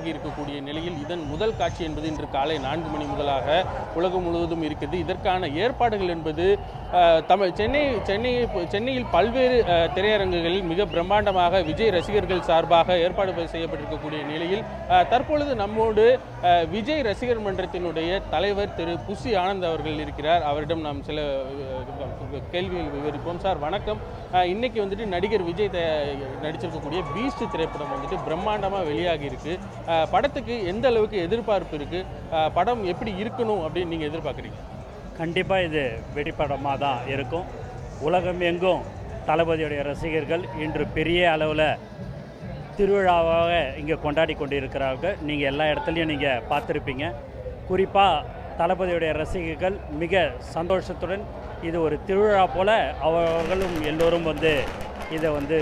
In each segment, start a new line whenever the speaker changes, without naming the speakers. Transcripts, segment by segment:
வெளியாகி இருக்கக்கூடிய நிலையில் இதன் முதல் காட்சி என்பது இன்று காலை நான்கு மணி முதலாக உலகம் முழுவதும் இருக்குது இதற்கான ஏற்பாடுகள் என்பது அஹ், தமிழ் சென்னை சென்னை சென்னையில் பல்வேறு அஹ், திரையரங்குகளில் மிக பிரம்மாண்டமாக விஜய் ரசிகர்கள் சார்பாக ஏற்பாடு செய்யப்பட்டிருக்கக்கூடிய நிலையில் அஹ், தற்பொழுது நம்மோடு அஹ், விஜய் ரசிகர் மன்றத்தினுடைய தலைவர் திரு புசி ஆனந்த் அவர்கள் இருக்கிறார் அவரிடம் நாம் சில அஹ், கேள்விகள் விவரிப்போம் சார் வணக்கம் அஹ், இன்னைக்கு வந்துட்டு நடிகர் விஜய் த- நடிச்சிருக்கக்கூடிய பீஸ்ட் திரைப்படம் வந்துட்டு பிரம்மாண்டமாக வெளியாகி இருக்கு அஹ், படத்துக்கு எந்த அளவுக்கு எதிர்பார்ப்பு இருக்கு அஹ், படம் எப்படி இருக்கணும் அப்படின்னு நீங்க எதிர்பார்க்குறீங்க
கண்டிப்பாக இது வெடிப்படமாக தான் இருக்கும் உலகம் எங்கும் தளபதியுடைய ரசிகர்கள் இன்று பெரிய அளவில் திருவிழாவாக இங்கே கொண்டாடி கொண்டு இருக்கிறார்கள் நீங்கள் எல்லா இடத்துலையும் நீங்கள் பார்த்துருப்பீங்க குறிப்பாக தளபதியுடைய ரசிகர்கள் மிக சந்தோஷத்துடன் இது ஒரு திருவிழா போல் அவர்களும் எல்லோரும் வந்து இதை வந்து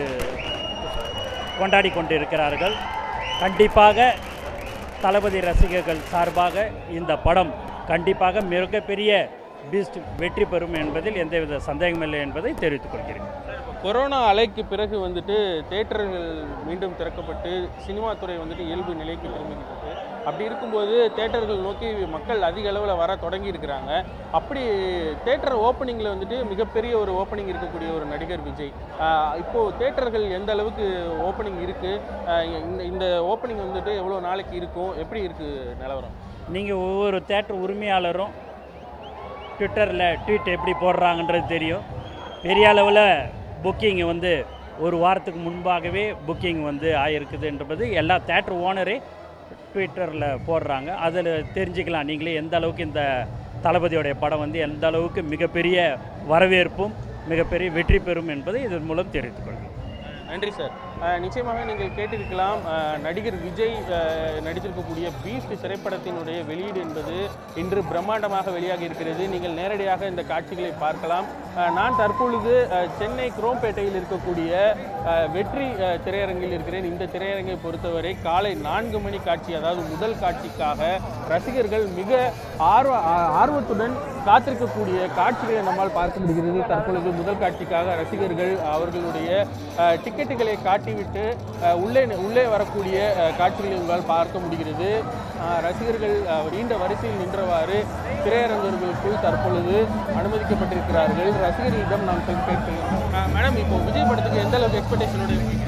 கொண்டாடி கொண்டு இருக்கிறார்கள் கண்டிப்பாக தளபதி ரசிகர்கள் சார்பாக இந்த படம் கண்டிப்பாக மிகப்பெரிய பீஸ்ட் வெற்றி பெறும் என்பதில் எந்தவித சந்தேகமில்லை என்பதை தெரிவித்துக் கொள்கிறேன்
கொரோனா அலைக்கு பிறகு வந்துட்டு தேட்டர்கள் மீண்டும் திறக்கப்பட்டு சினிமா துறை வந்துட்டு இயல்பு நிலைக்கு திரும்பிக்கிட்டு அப்படி இருக்கும்போது தேட்டர்கள் நோக்கி மக்கள் அதிக அளவில் வர தொடங்கி இருக்கிறாங்க அப்படி தேட்டர் ஓப்பனிங்கில் வந்துட்டு மிகப்பெரிய ஒரு ஓப்பனிங் இருக்கக்கூடிய ஒரு நடிகர் விஜய் ஆஹ் இப்போ தேட்டர்கள் எந்த அளவுக்கு ஓப்பனிங் இருக்கு ஆஹ் இந்த இந்த ஓப்பனிங் வந்துட்டு எவ்வளோ நாளைக்கு இருக்கும் எப்படி இருக்கு நிலவரம்
நீங்கள் ஒவ்வொரு தேட்டர் உரிமையாளரும் ட்விட்டரில் ட்வீட் எப்படி போடுறாங்கன்றது தெரியும் பெரிய அளவில் புக்கிங் வந்து ஒரு வாரத்துக்கு முன்பாகவே புக்கிங் வந்து ஆகிருக்குதுன்றது எல்லா தேட்டர் ஓனரே ட்விட்டரில் போடுறாங்க அதில் தெரிஞ்சுக்கலாம் நீங்களே எந்த அளவுக்கு இந்த தளபதியோடைய படம் வந்து எந்த அளவுக்கு மிகப்பெரிய வரவேற்பும் மிகப்பெரிய வெற்றி பெறும் என்பதை இதன் மூலம் தெரிவித்துக் கொள்கிறேன்
நன்றி சார் அஹ் நிச்சயமாக நீங்கள் கேட்டிருக்கலாம் அஹ் நடிகர் விஜய் அஹ் நடித்திருக்கக்கூடிய பீஸ்ட் திரைப்படத்தினுடைய வெளியீடு என்பது இன்று பிரம்மாண்டமாக வெளியாகி இருக்கிறது நீங்கள் நேரடியாக இந்த காட்சிகளை பார்க்கலாம் அஹ் நான் தற்பொழுது அஹ் சென்னை குரோம்பேட்டையில் இருக்கக்கூடிய அஹ் வெற்றி அஹ் திரையரங்கில் இருக்கிறேன் இந்த திரையரங்கை பொறுத்தவரை காலை நான்கு மணி காட்சி அதாவது முதல் காட்சிக்காக ரசிகர்கள் மிக ஆர்வ ஆ- ஆர்வத்துடன் காத்திருக்கக்கூடிய காட்சிகளை நம்மால் பார்க்க முடிகிறது தற்பொழுது முதல் காட்சிக்காக ரசிகர்கள் அவர்களுடைய அஹ், டிக்கெட்டுகளை காட்டிவிட்டு அஹ், உள்ளே உள்ளே வரக்கூடிய அஹ், காட்சிகளை உங்களால் பார்க்க முடிகிறது அஹ், ரசிகர்கள் அஹ், நீண்ட வரிசையில் நின்றவாறு திரையரங்குகளுக்குள் தற்பொழுது அனுமதிக்கப்பட்டிருக்கிறார்கள் ரசிகர்களிடம் நாம் சென்று கேட்கிறோம் அஹ், மேடம் இப்போ விஜய் படத்துக்கு எந்த அளவுக்கு எக்ஸ்பெக்டேஷனோட இருக்கீங்க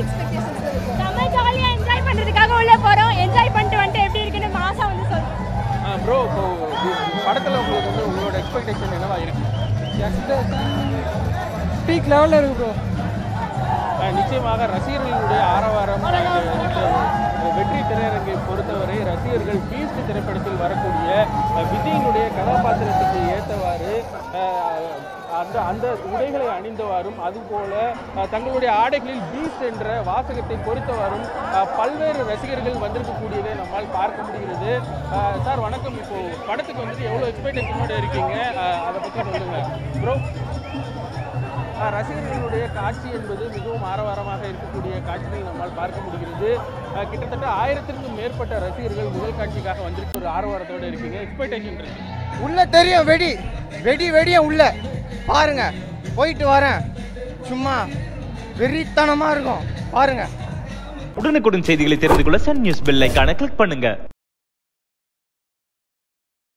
நம்ம ஜாலியாக என்ஜாய் பண்ணுறதுக்காக உள்ள போகிறோம் என்ஜாய் பண்ணிட்டு வந்துட்டு எப்படி இருக்குன்னு மாசா வந்து சொல்றோம்
ப்ரோ இப்போ படத்தில் உங்களுக்கு வந்து உங்களோட எக்ஸ்பெக்டேஷன் என்னவா இருக்கு
பீக் லெவலில் இருக்கு ப்ரோ
அஹ் நிச்சயமாக ரசிகர்களுடைய ஆரவாரம் அஹ் இந்த வெற்றி திரையரங்கை பொறுத்தவரை ரசிகர்கள் பீஸ்ட் திரைப்படத்தில் வரக்கூடிய அஹ் விஜயினுடைய கதாபாத்திரத்துக்கு ஏற்றவாறு அஹ், அந்த அந்த உடைகளை அணிந்தவாறும் அதுபோல அஹ், தங்களுடைய ஆடைகளில் பீஸ்ட் என்ற வாசகத்தை பொறுத்தவாறும் அஹ், பல்வேறு ரசிகர்கள் வந்திருக்கக்கூடியதை நம்மால் பார்க்க முடிகிறது அஹ், சார் வணக்கம் இப்போ படத்துக்கு வந்துட்டு எவ்வளோ எக்ஸ்பெக்டேஷனோட இருக்கீங்க அஹ், அதை பற்றி சொல்லுங்க ப்ரோ அஹ் ரசிகர்களுடைய காட்சி என்பது மிகவும் ஆரவாரமாக இருக்கக்கூடிய காட்சிகளை நம்மால் பார்க்க முடிகிறது அஹ் கிட்டத்தட்ட ஆயிரத்திற்கும் மேற்பட்ட ரசிகர்கள் முதல் காட்சிக்காக வந்திருக்கு ஒரு ஆரவாரத்தோடு இருக்கீங்க எக்ஸ்பெக்டேஷன் இருக்கு
உள்ள தெரியும் வெடி வெடி வெடியும் உள்ள பாருங்க போயிட்டு வரேன் சும்மா வெறித்தனமா இருக்கும் பாருங்க
உடனுக்குடன் செய்திகளை தெரிந்து கொள்ள சன் நியூஸ் பெல் ஐகானை கிளிக் பண்ணுங்க